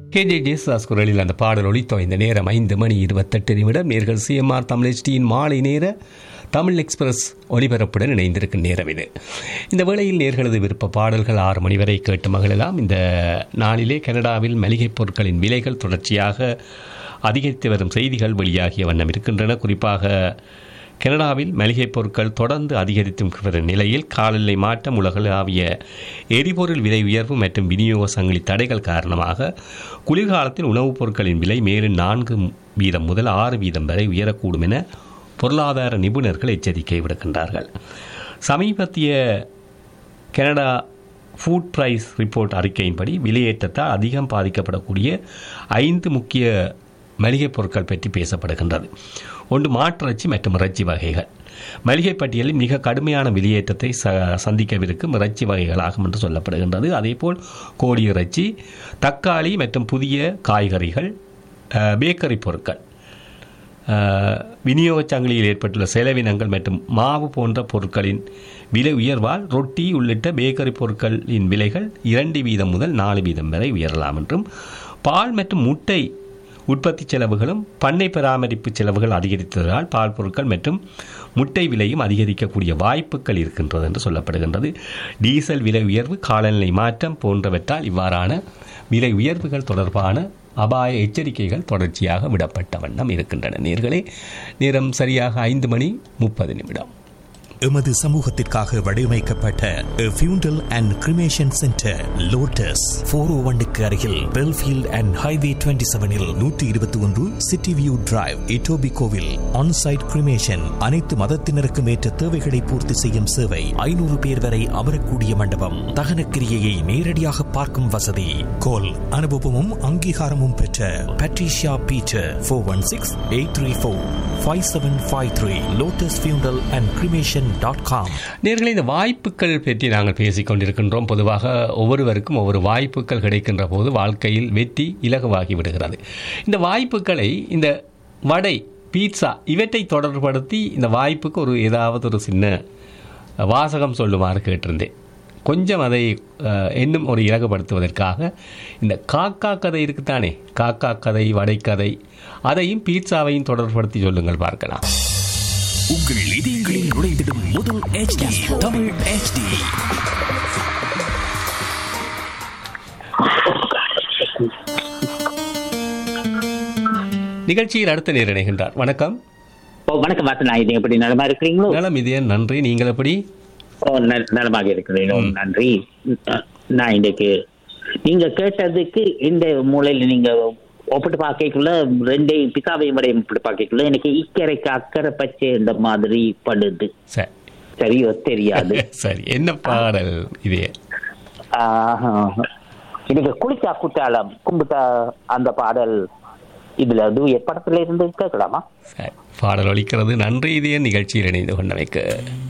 K J Yesudas குரலில் அந்த பாடல் ஒளித்தோ இந்த நேரம் ஐந்து மணி இருபத்தெட்டு நிமிடம் நேர்கள் சிஎம்ஆர் தமிழ் HDயின் மாலை நேர தமிழ் எக்ஸ்பிரஸ் ஒலிபரப்புடன் இணைந்திருக்கும் நேரம் இது இந்த வேளையில் நேர்களது விருப்ப பாடல்கள் ஆறு மணி வரை கேட்டு மகிழலாம் இந்த நாளிலே கனடாவில் மளிகைப் பொருட்களின் விலைகள் தொடர்ச்சியாக அதிகரித்து வரும் செய்திகள் வெளியாகிய வண்ணம் இருக்கின்றன குறிப்பாக கனடாவில் மளிகைப் பொருட்கள் தொடர்ந்து அதிகரித்து வரும் நிலையில் காலநிலை மாற்றம் உலகளாவிய எரிபொருள் விலை உயர்வு மற்றும் விநியோக சங்கிலி தடைகள் காரணமாக குளிர்காலத்தில் உணவுப் பொருட்களின் விலை மேலும் நான்கு வீதம் முதல் ஆறு வீதம் வரை உயரக்கூடும் என பொருளாதார நிபுணர்கள் எச்சரிக்கை விடுக்கின்றார்கள் சமீபத்திய கனடா ஃபுட் பிரைஸ் ரிப்போர்ட் அறிக்கையின்படி விலையேற்றத்தால் அதிகம் பாதிக்கப்படக்கூடிய ஐந்து முக்கிய மளிகைப் பொருட்கள் பற்றி பேசப்படுகின்றது ஒன்று மாட்டிறைச்சி மற்றும் இறைச்சி வகைகள் மளிகை பட்டியலில் மிக கடுமையான வெளியேற்றத்தை ச சந்திக்கவிருக்கும் இறைச்சி வகைகளாகும் என்று சொல்லப்படுகின்றது அதேபோல் கோழி இறைச்சி தக்காளி மற்றும் புதிய காய்கறிகள் அஹ், பேக்கரி பொருட்கள் அஹ், விநியோகச் சங்கிலியில் ஏற்பட்டுள்ள செலவினங்கள் மற்றும் மாவு போன்ற பொருட்களின் விலை உயர்வால் ரொட்டி உள்ளிட்ட பேக்கரி பொருட்களின் விலைகள் இரண்டு வீதம் முதல் நாலு வீதம் வரை உயரலாம் என்றும் பால் மற்றும் முட்டை உற்பத்தி செலவுகளும் பண்ணை பராமரிப்பு செலவுகள் அதிகரித்ததால் பால் பொருட்கள் மற்றும் முட்டை விலையும் அதிகரிக்கக்கூடிய வாய்ப்புகள் இருக்கின்றது என்று சொல்லப்படுகின்றது டீசல் விலை உயர்வு காலநிலை மாற்றம் போன்றவற்றால் இவ்வாறான விலை உயர்வுகள் தொடர்பான அபாய எச்சரிக்கைகள் தொடர்ச்சியாக விடப்பட்ட வண்ணம் இருக்கின்றன நேர்களே நேரம் சரியாக ஐந்து மணி முப்பது நிமிடம் எமது சமூகத்திற்காக வடிவமைக்கப்பட்ட funeral and cremation centre lotus four O ஒன்னுக்கு அருகில் பெல்ஃபீல்ட் அண்ட் ஹைவே டுவெண்ட்டி செவனில் நூற்றி இருபத்தி ஒன்று சிட்டி வியூ டிரைவ் இட்டோபி கோவில் ஆன்சைட் கிரிமேஷன் அனைத்து மதத்தினருக்கும் ஏற்ற தேவைகளை பூர்த்தி செய்யும் சேவை ஐநூறு பேர் வரை அமரக்கூடிய மண்டபம் தகன கிரியையை நேரடியாக பார்க்கும் வசதி கோல் அனுபவமும் அங்கீகாரமும் பெற்ற Patricia Peter four one six eight three four five seven five three lotus funeral and cremation dot com நேர்களை இந்த வாய்ப்புகள் பற்றி நாங்கள் பேசிக் கொண்டிருக்கின்றோம் பொதுவாக ஒவ்வொருவருக்கும் ஒவ்வொரு வாய்ப்புகள் கிடைக்கின்ற போது வாழ்க்கையில் வெற்றி இலகுவாகி விடுகிறது இந்த வாய்ப்புகளை இந்த வடை பீட்சா இவற்றை தொடர்படுத்தி இந்த வாய்ப்புக்கு ஒரு ஏதாவது ஒரு சின்ன வாசகம் சொல்லுமாறு கேட்டிருந்தேன் கொஞ்சம் அதை அஹ், இன்னும் ஒரு இலகுபடுத்துவதற்காக இந்த காக்கா கதை இருக்குத்தானே காக்கா கதை வடைக்கதை அதையும் பீட்சாவையும் தொடர்படுத்தி சொல்லுங்கள் பார்க்கலாம் உங்கள் இதயங்களில் நுழைந்திடும் முதல் HD தமிழ் HD நிகழ்ச்சியில் அடுத்த நேர் இணைகின்றார் வணக்கம் ஓ வணக்கம் வாசனா இது எப்படி நலமா இருக்கிறீங்களோ நலம் இதே நன்றி நீங்கள் எப்படி ஓ ந- நலமாக இருக்கிறேன் ஓ, நன்றி அஹ், நான் இன்னைக்கு நீங்க கேட்டதுக்கு இந்த மூலையில நீங்க ஒப்பிட்டு பார்க்கக்குள்ள ரெண்டையும் பிசாவையும் வரையும் ஒப்பிட்டு பார்க்கக்குள்ள எனக்கு இக்கரைக்கு அக்கறை பச்சை இந்த மாதிரி படுது சரி சரியோ தெரியாது சரி என்ன பாடல் இதே ஆஹா. எனக்கு குளிச்சா குற்றாலம் கும்பிட்டா அந்த பாடல் இதுல டூயட் படத்துல இருந்து கேட்கலாமா சரி பாடல் ஒலிக்கிறது நன்றி இதே நிகழ்ச்சியில் இணைந்து கொண்டமைக்கு